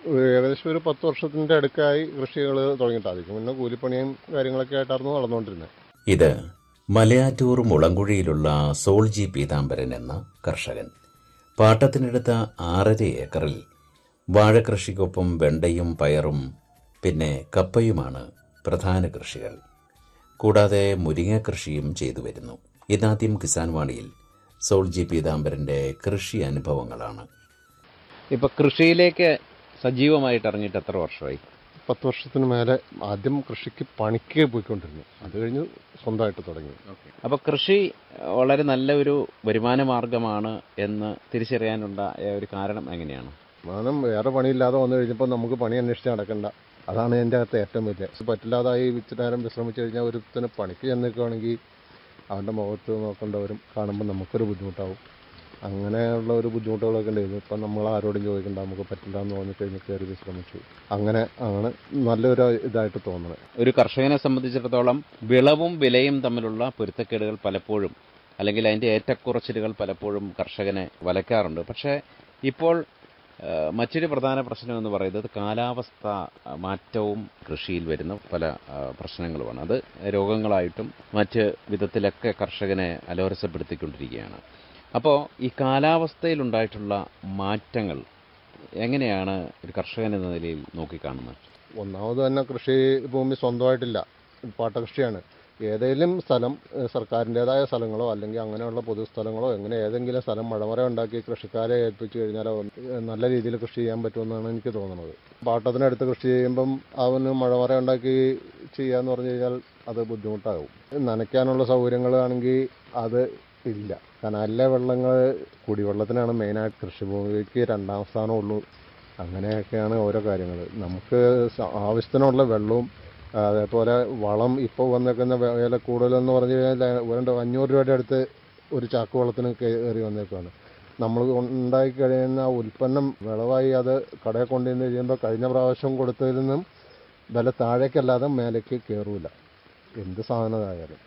ഏകദേശം ഒരു പത്ത് വർഷത്തിന്റെ അടുക്കായി കൃഷികൾ തുടങ്ങിയിട്ട് അതിന് മുന്നേ കൂലിപ്പണിയും കാര്യങ്ങളൊക്കെ ആയിട്ടായിരുന്നു നടന്നുകൊണ്ടിരുന്നത് ഇത് മലയാറ്റൂർ മുളങ്കുഴിയിലുള്ള സോൾജി പീതാംബരൻ എന്ന കർഷകൻ പാട്ടത്തിനെടുത്ത ആറര ഏക്കറിൽ വാഴകൃഷിക്കൊപ്പം വെണ്ടയും പയറും പിന്നെ കപ്പയുമാണ് പ്രധാന കൃഷികൾ കൂടാതെ മുരിങ്ങ കൃഷിയും ചെയ്തു വരുന്നു ഇതാദ്യം കിസാൻ വാണിയിൽ സോൾജി പീതാംബരന്റെ കൃഷി അനുഭവങ്ങളാണ് ഇപ്പൊ കൃഷിയിലേക്ക് സജീവമായിട്ട് ഇറങ്ങിയിട്ട് എത്ര വർഷമായി പത്ത് വർഷത്തിന് മേലെ ആദ്യം കൃഷിക്ക് പണിക്ക് പോയിക്കൊണ്ടിരുന്നു അത് കഴിഞ്ഞ് സ്വന്തമായിട്ട് തുടങ്ങി അപ്പൊ കൃഷി വളരെ നല്ല ഒരു വരുമാന മാർഗമാണ് എന്ന് തിരിച്ചറിയാനുണ്ടായ ഒരു കാരണം എങ്ങനെയാണ് കാരണം വേറെ പണിയില്ലാതെ വന്നു കഴിഞ്ഞപ്പോൾ നമുക്ക് പണി അന്വേഷിച്ച് നടക്കണ്ട അതാണ് എൻ്റെ അകത്ത് ഏറ്റവും വലിയ പറ്റില്ലാതായി ഇച്ചിരി നേരം വിശ്രമിച്ചു കഴിഞ്ഞാൽ ഒരുത്തിന് പണിക്ക് ചെന്ന് നിൽക്കുകയാണെങ്കിൽ അവൻ്റെ മുഖത്ത് നോക്കേണ്ടവരും കാണുമ്പോൾ നമുക്കൊരു ബുദ്ധിമുട്ടാവും അങ്ങനെയുള്ള ഒരു ബുദ്ധിമുട്ടുകളൊക്കെ ഉണ്ടായിരുന്നു ഇപ്പം നമ്മൾ ആരോടും ചോദിക്കണ്ട നമുക്ക് പറ്റില്ല എന്ന് തോന്നിക്കഴിഞ്ഞ് കയറി വിശ്രമിച്ചു അങ്ങനെ ആണ് നല്ലൊരു ഇതായിട്ട് തോന്നുന്നത് ഒരു കർഷകനെ സംബന്ധിച്ചിടത്തോളം വിളവും വിലയും തമ്മിലുള്ള പൊരുത്തക്കേടുകൾ പലപ്പോഴും അല്ലെങ്കിൽ അതിന്റെ ഏറ്റക്കുറച്ചിലുകൾ പലപ്പോഴും കർഷകനെ വലയ്ക്കാറുണ്ട് പക്ഷേ ഇപ്പോൾ ആ, മറ്റൊരു പ്രധാന പ്രശ്നം എന്ന് പറയുന്നത് കാലാവസ്ഥ ആ, മാറ്റവും കൃഷിയിൽ വരുന്ന പല ആ, പ്രശ്നങ്ങളുമാണ് അത് രോഗങ്ങളായിട്ടും മറ്റ് വിധത്തിലൊക്കെ കർഷകനെ അലോരസപ്പെടുത്തിക്കൊണ്ടിരിക്കുകയാണ് അപ്പോൾ ഈ കാലാവസ്ഥയിലുണ്ടായിട്ടുള്ള മാറ്റങ്ങൾ എങ്ങനെയാണ് ഒരു കർഷകൻ എന്ന നിലയിൽ നോക്കിക്കാണുന്നത് ഒന്നാമത് തന്നെ കൃഷി ഭൂമി സ്വന്തമായിട്ടില്ല പാട്ടകൃഷിയാണ് ഏതെങ്കിലും സ്ഥലം ഏഹ് സർക്കാരിൻ്റെതായ സ്ഥലങ്ങളോ അല്ലെങ്കിൽ അങ്ങനെയുള്ള പൊതുസ്ഥലങ്ങളോ എങ്ങനെ ഏതെങ്കിലും സ്ഥലം മഴമറ ഉണ്ടാക്കി കൃഷിക്കാരെ ഏൽപ്പിച്ചു കഴിഞ്ഞാൽ അവന് നല്ല രീതിയിൽ കൃഷി ചെയ്യാൻ പറ്റുമെന്നാണ് എനിക്ക് തോന്നുന്നത് പാട്ടത്തിനടുത്ത് കൃഷി ചെയ്യുമ്പം അവന് മഴമറ ഉണ്ടാക്കി ചെയ്യാന്ന് പറഞ്ഞു കഴിഞ്ഞാൽ അത് ബുദ്ധിമുട്ടാകും നനയ്ക്കാനുള്ള സൗകര്യങ്ങളാണെങ്കിൽ അത് ഇല്ല കനാലിലെ വെള്ളങ്ങൾ കുടിവെള്ളത്തിനാണ് മെയിനായിട്ട് കൃഷിഭൂമിക്ക് രണ്ടാം സ്ഥാനമുള്ളൂ അങ്ങനെയൊക്കെയാണ് ഓരോ കാര്യങ്ങൾ നമുക്ക് സ- ആവശ്യത്തിനുള്ള വെള്ളവും അതേപോലെ വളം ഇപ്പോൾ വന്നേക്കുന്ന വെ- വില കൂടുതലെന്ന് പറഞ്ഞു കഴിഞ്ഞാൽ വേണ്ട അഞ്ഞൂറ് രൂപയുടെ അടുത്ത് ഒരു ചാക്ക് വളത്തിന് കയറി വന്നേക്കാണ് നമ്മൾ ഉണ്ടാക്കി കഴിയുന്ന ആ ഉൽപ്പന്നം വിളവായി അത് കടയിൽ കൊണ്ടുവന്ന് കഴിയുമ്പോൾ കഴിഞ്ഞ പ്രാവശ്യം കൊടുത്തതിൽ നിന്നും വില താഴേക്കല്ലാതെ മേലേക്ക് കയറൂല എന്ത് സാധനമായാലും